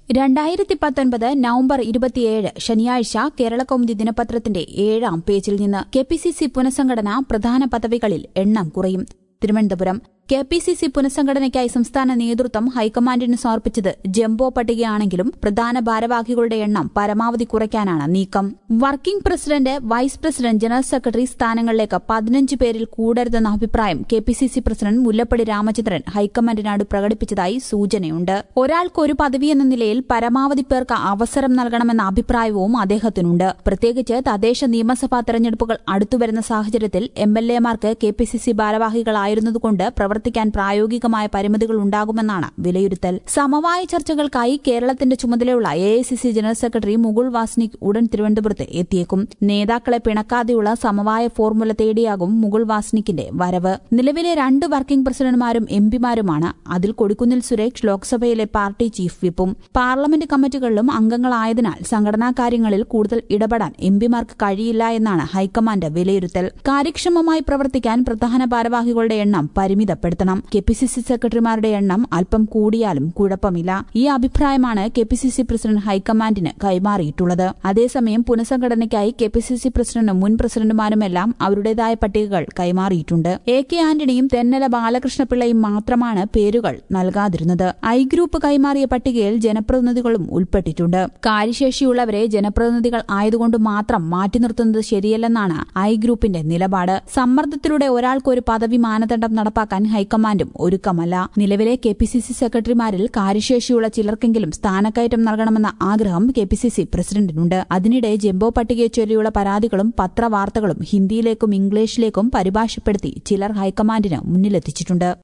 രണ്ടായിരത്തി പത്തൊൻപത് നവംബർ ഇരുപത്തിയേഴ് ശനിയാഴ്ച കേരളകൗമുദി ദിനപത്രത്തിന്റെ ഏഴാം പേജിൽ നിന്ന് കെ പി സി സി പുനഃസംഘടന പ്രധാന പദവികളിൽ എണ്ണം കുറയും Thiruvananthapuram K P C C പുനഃസംഘടനയ്ക്കായി സംസ്ഥാന നേതൃത്വം ഹൈക്കമാൻഡിന് സമർപ്പിച്ചത് ജംബോ പട്ടികയാണെങ്കിലും പ്രധാന ഭാരവാഹികളുടെ എണ്ണം പരമാവധി കുറയ്ക്കാനാണ് നീക്കം working president vice president general secretary സ്ഥാനങ്ങളിലേക്ക് പതിനഞ്ച് പേരിൽ കൂടരുതെന്ന അഭിപ്രായം K P C C president Mullappally Ramachandran ഹൈക്കമാൻഡിനോട് പ്രകടിപ്പിച്ചതായി സൂചനയുണ്ട് ഒരാൾക്കൊരു പദവി എന്ന നിലയിൽ പരമാവധി പേർക്ക് അവസരം നൽകണമെന്ന അഭിപ്രായവും അദ്ദേഹത്തിനുണ്ട് പ്രത്യേകിച്ച് തദ്ദേശ നിയമസഭാ തെരഞ്ഞെടുപ്പുകൾ അടുത്തുവരുന്ന സാഹചര്യത്തിൽ എം എൽ എമാർക്ക് കെ പി സി സി ഭാരവാഹികളായിരുന്നതുകൊണ്ട് പ്രവർത്തിക്കാൻ പ്രായോഗികമായ പരിമിതികൾ ഉണ്ടാകുമെന്നാണ് വിലയിരുത്തൽ സമവായ ചർച്ചകൾക്കായി കേരളത്തിന്റെ ചുമതലയുള്ള A I C C general secretary Mukul Wasnik ഉടൻ തിരുവനന്തപുരത്ത് എത്തിയേക്കും നേതാക്കളെ പിണക്കാതെയുള്ള സമവായ ഫോർമുല തേടിയാകും മുകുൾ വാസ്നിക്കിന്റെ വരവ് നിലവിലെ രണ്ട് വർക്കിംഗ് പ്രസിഡന്റുമാരും എം പിമാരുമാണ് അതിൽ കൊടിക്കുന്നിൽ സുരേഷ് ലോക്സഭയിലെ പാർട്ടി ചീഫ് വിപ്പും പാർലമെന്റ് കമ്മിറ്റികളിലും അംഗങ്ങളായതിനാൽ സംഘടനാ കാര്യങ്ങളിൽ കൂടുതൽ ഇടപെടാൻ എം പിമാർക്ക് കഴിയില്ല എന്നാണ് ഹൈക്കമാൻഡ് വിലയിരുത്തൽ കാര്യക്ഷമമായി പ്രവർത്തിക്കാൻ പ്രധാന ഭാരവാഹികളുടെ എണ്ണം പരിമിതപ്പെടുത്തണം കെ പി സി സി സെക്രട്ടറിമാരുടെ എണ്ണം അല്പം കൂടിയാലും കുഴപ്പമില്ല ഈ അഭിപ്രായമാണ് K P C C president ഹൈക്കമാൻഡിന് കൈമാറിയിട്ടുള്ളത് അതേസമയം പുനഃസംഘടനയ്ക്കായി കെ പി സി സി പ്രസിഡന്റും മുൻ പ്രസിഡന്റുമാരുമെല്ലാം അവരുടേതായ പട്ടികകൾ കൈമാറിയിട്ടുണ്ട് എ കെ ആന്റണിയും തെന്നല ബാലകൃഷ്ണപിള്ളയും മാത്രമാണ് പേരുകൾ നൽകാതിരുന്നത് ഐ ഗ്രൂപ്പ് കൈമാറിയ പട്ടികയിൽ ജനപ്രതിനിധികളും ഉൾപ്പെട്ടിട്ടുണ്ട് കാര്യശേഷിയുള്ളവരെ ജനപ്രതിനിധികൾ ആയതുകൊണ്ട് മാത്രം മാറ്റി നിർത്തുന്നത് ശരിയല്ലെന്നാണ് ഐ ഗ്രൂപ്പിന്റെ നിലപാട് സമ്മർദ്ദത്തിലൂടെ ഒരാൾക്ക് ഒരു പദവി മാനദണ്ഡം നടപ്പാക്കാൻ ഹൈക്കമാൻഡും ഒരുക്കമല്ല നിലവിലെ കെ പി സി സി സെക്രട്ടറിമാരിൽ കാര്യശേഷിയുള്ള ചിലർക്കെങ്കിലും സ്ഥാനക്കയറ്റം നൽകണമെന്ന ആഗ്രഹം കെ പി സി സി പ്രസിഡന്റിനുണ്ട് അതിനിടെ ജംബോ പട്ടികയെ ചൊല്ലിയുള്ള പരാതികളും പത്രവാർത്തകളും ഹിന്ദിയിലേക്കും ഇംഗ്ലീഷിലേക്കും പരിഭാഷപ്പെടുത്തി ചിലർ ഹൈക്കമാൻഡിന് മുന്നിലെത്തിച്ചിട്ടുണ്ട്